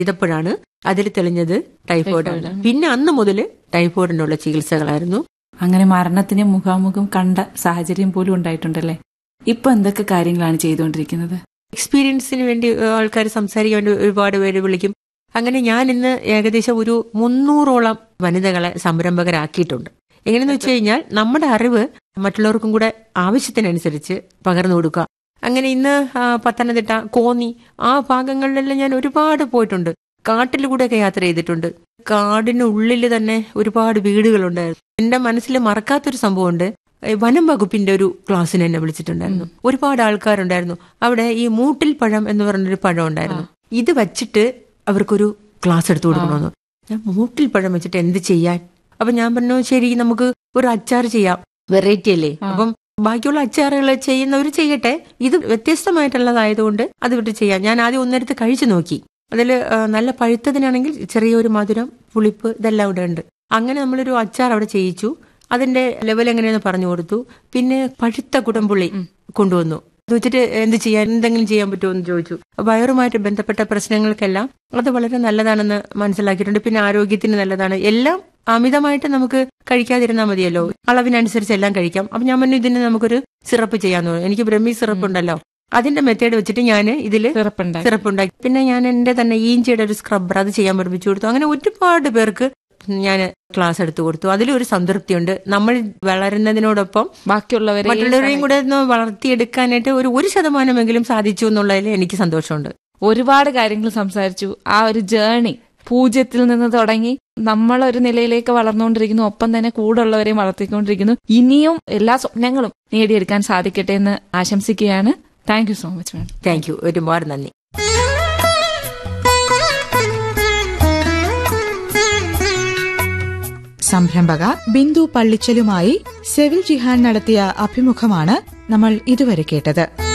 ചെയ്തപ്പോഴാണ് അതിൽ തെളിഞ്ഞത് ടൈഫോയിഡാണ് ടൈഫോയിഡാണ്. പിന്നെ അന്ന് മുതൽ ടൈഫോയിഡിനുള്ള ചികിത്സകളായിരുന്നു അങ്ങനെ മരണത്തിന് മുഖാമുഖം കണ്ട സാഹചര്യം പോലും ഉണ്ടായിട്ടുണ്ടല്ലേ ഇപ്പൊ എന്തൊക്കെ കാര്യങ്ങളാണ് ചെയ്തുകൊണ്ടിരിക്കുന്നത് എക്സ്പീരിയൻസിന് വേണ്ടി ആൾക്കാർ സംസാരിക്കാൻ വേണ്ടി ഒരുപാട് പേര് വിളിക്കും അങ്ങനെ ഞാൻ ഇന്ന് ഏകദേശം ഒരു മുന്നൂറോളം വനിതകളെ സംരംഭകരാക്കിയിട്ടുണ്ട് എങ്ങനെയെന്ന് വെച്ച് കഴിഞ്ഞാൽ നമ്മുടെ അറിവ് മറ്റുള്ളവർക്കും കൂടെ ആവശ്യത്തിനനുസരിച്ച് പകർന്നു കൊടുക്കുക അങ്ങനെ ഇന്ന് ആ, പത്തനംതിട്ട കോന്നി ആ ഭാഗങ്ങളിലെല്ലാം ഞാൻ ഒരുപാട് പോയിട്ടുണ്ട് കാട്ടിലൂടെയൊക്കെ യാത്ര ചെയ്തിട്ടുണ്ട് കാടിനുള്ളിൽ തന്നെ ഒരുപാട് വീടുകളുണ്ടായിരുന്നു എന്റെ മനസ്സിൽ മറക്കാത്തൊരു സംഭവമുണ്ട് ഏ, വനം വകുപ്പിന്റെ ഒരു ക്ലാസ്സിന് എന്നെ വിളിച്ചിട്ടുണ്ടായിരുന്നു ഒരുപാട് ആൾക്കാരുണ്ടായിരുന്നു അവിടെ ഈ മൂട്ടിൽ പഴം എന്ന് പറഞ്ഞൊരു പഴം ഉണ്ടായിരുന്നു ഇത് വച്ചിട്ട് അവർക്കൊരു ക്ലാസ് എടുത്തു കൊടുക്കണമെന്ന് ഞാൻ മൂട്ടിൽ പഴം വെച്ചിട്ട് എന്ത് ചെയ്യാൻ അപ്പൊ ഞാൻ പറഞ്ഞു ശരി നമുക്ക് ഒരു അച്ചാർ ചെയ്യാം വെറൈറ്റി അല്ലേ ആ. അപ്പം ബാക്കിയുള്ള അച്ചാറുകൾ ചെയ്യുന്നവർ ചെയ്യട്ടെ ഇത് വ്യത്യസ്തമായിട്ടുള്ളതായതുകൊണ്ട് അത് വിട്ട് ചെയ്യാം ഞാൻ ആദ്യം ഒന്നെടുത്ത് കഴിച്ചു നോക്കി അതിൽ നല്ല പഴുത്തതിനാണെങ്കിൽ ചെറിയൊരു മധുരം പുളിപ്പ് ഇതെല്ലാം ഇവിടെ ഉണ്ട് അങ്ങനെ നമ്മളൊരു അച്ചാർ അവിടെ ചെയ്യിച്ചു അതിന്റെ ലെവൽ എങ്ങനെയാന്ന് പറഞ്ഞു കൊടുത്തു പിന്നെ പഴുത്ത കുടംപുള്ളി കൊണ്ടുവന്നു അത് വെച്ചിട്ട് എന്ത് ചെയ്യാൻ എന്തെങ്കിലും ചെയ്യാൻ പറ്റുമോ എന്ന് ചോദിച്ചു വയറുമായിട്ട് ബന്ധപ്പെട്ട പ്രശ്നങ്ങൾക്കെല്ലാം അത് വളരെ നല്ലതാണെന്ന് മനസ്സിലാക്കിയിട്ടുണ്ട് പിന്നെ ആരോഗ്യത്തിന് നല്ലതാണ് എല്ലാം അമിതമായിട്ട് നമുക്ക് കഴിക്കാതിരുന്നാൽ മതിയല്ലോ അളവിനനുസരിച്ച് എല്ലാം കഴിക്കാം അപ്പൊ ഞാൻ പറഞ്ഞു ഇതിന് നമുക്കൊരു സിറപ്പ് ചെയ്യാന്ന് പറഞ്ഞു എനിക്ക് ബ്രഹ്മി സിറപ്പ് ഉണ്ടല്ലോ അതിന്റെ മെത്തേഡ് വെച്ചിട്ട് ഞാൻ ഇതില് സിറപ്പുണ്ടായി സിറപ്പ് ഉണ്ടാക്കി പിന്നെ ഞാൻ എന്റെ തന്നെ ഈഞ്ചിയുടെ ഒരു സ്ക്രബ്ബർ അത് ചെയ്യാൻ പഠിപ്പിച്ചു കൊടുത്തു അങ്ങനെ ഒരുപാട് പേർക്ക് ഞാൻ ക്ലാസ് എടുത്തു കൊടുത്തു അതിലൊരു സംതൃപ്തിയുണ്ട് നമ്മൾ വളരുന്നതിനോടൊപ്പം ബാക്കിയുള്ളവരെ മറ്റുള്ളവരെയും കൂടെ ഒന്ന് വളർത്തിയെടുക്കാനായിട്ട് ഒരു ഒരു ശതമാനമെങ്കിലും സാധിച്ചു എന്നുള്ളതിൽ എനിക്ക് സന്തോഷമുണ്ട് ഒരുപാട് കാര്യങ്ങൾ സംസാരിച്ചു ആ ഒരു ജേണി പൂജ്യത്തിൽ നിന്ന് തുടങ്ങി നമ്മൾ ഒരു നിലയിലേക്ക് വളർന്നുകൊണ്ടിരിക്കുന്നു ഒപ്പം തന്നെ കൂടുള്ളവരെയും വളർത്തിക്കൊണ്ടിരിക്കുന്നു ഇനിയും എല്ലാ സ്വപ്നങ്ങളും നേടിയെടുക്കാൻ സാധിക്കട്ടെ എന്ന് ആശംസിക്കുകയാണ് thank you so much madam thank you ഒരുപാട് നന്ദി സംരംഭക ബിന്ദു പള്ളിച്ചലുമായി സെവിൽ ജിഹാൻ നടത്തിയ അഭിമുഖമാണ് നമ്മൾ ഇതുവരെ കേട്ടത്